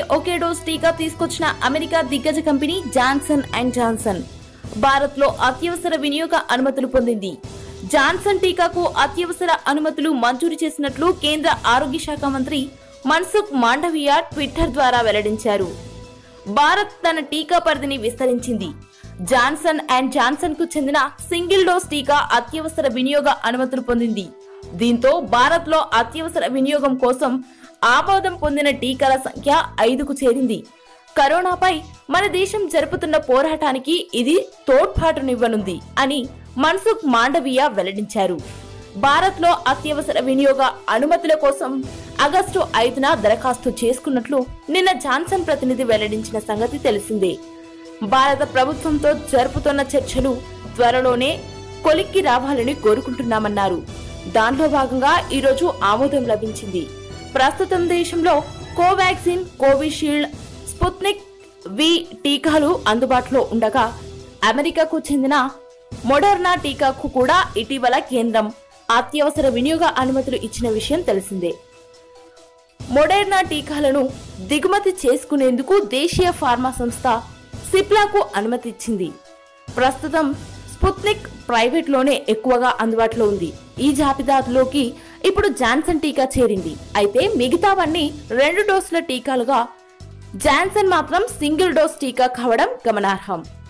ఒకే dose టీకా తీసుకొచ్చిన America దిగ్గజ company Johnson and Johnson Bharat లో అత్యవసర వినియోగ అనుమతులు పొందింది జాన్సన్ టీకాకు అత్యవసర అనుమతులు మంజూరు చేసినట్లు కేంద్ర ఆరోగ్య శాఖ మంత్రి మన్సుఖ్ మాండవియా ట్విట్టర్ ద్వారా వెల్లడించారు భారత్ తన టీకా పరిధిని విస్తరించింది జాన్సన్ అండ్ జాన్సన్ కు చెందిన సింగిల్ డోస్ టీకా అత్యవసర వినియోగ అనుమతులు పొందింది దీంతో భారత్ లో అత్యవసర వినియోగం కోసం ఆమోదం పొందిన టీకాల సంఖ్య ఐదుకు చేరింది కరోనాపై మన దేశం జరుపుతున్న పోరాటానికి ఇది తోడ్పాటునివ్వనుంది అని మన్సుఖ్ మాండవీయ వెల్లడించారు భారత్ లో అత్యవసర వినియోగ అనుమతుల కోసం ఆగస్టు ఐదున దరఖాస్తు చేసుకున్నట్లు నిన్న జాన్సన్ ప్రతినిధి వెల్లడించిన సంగతి తెలిసిందే భారత ప్రభుత్వంతో జరుపుతున్న చర్చలు త్వరలోనే కొలిక్కి రావాలని కోరుకుంటున్నామన్నారు దానిలో భాగంగా ఈరోజు ఆమోదం లభించింది ప్రస్తుతం దేశంలో కోవాక్సిన్ కోవిషీల్డ్ స్పుత్నిక్ వి టీకాలు అందుబాటులో ఉండగా అమెరికాకు చెందిన మొడర్నా టీకాకు కూడా ఇటీవల కేంద్రం అత్యవసర వినియోగ అనుమతులు ఇచ్చిన విషయం తెలిసిందే మొడెర్నా టీకాలను దిగుమతి చేసుకునేందుకు దేశీయ ఫార్మా సంస్థ సిప్లాకు అనుమతి ఇచ్చింది ప్రస్తుతం స్పుత్నిక్ ప్రైవేట్లోనే ఎక్కువగా అందుబాటులో ఉంది ఈ జాబితాలోకి ఇప్పుడు జాన్సన్ టీకా చేరింది అయితే మిగతావన్నీ రెండు డోసుల టీకాలుగా జాన్సన్ మాత్రం సింగిల్ డోస్ టీకా కావడం గమనార్హం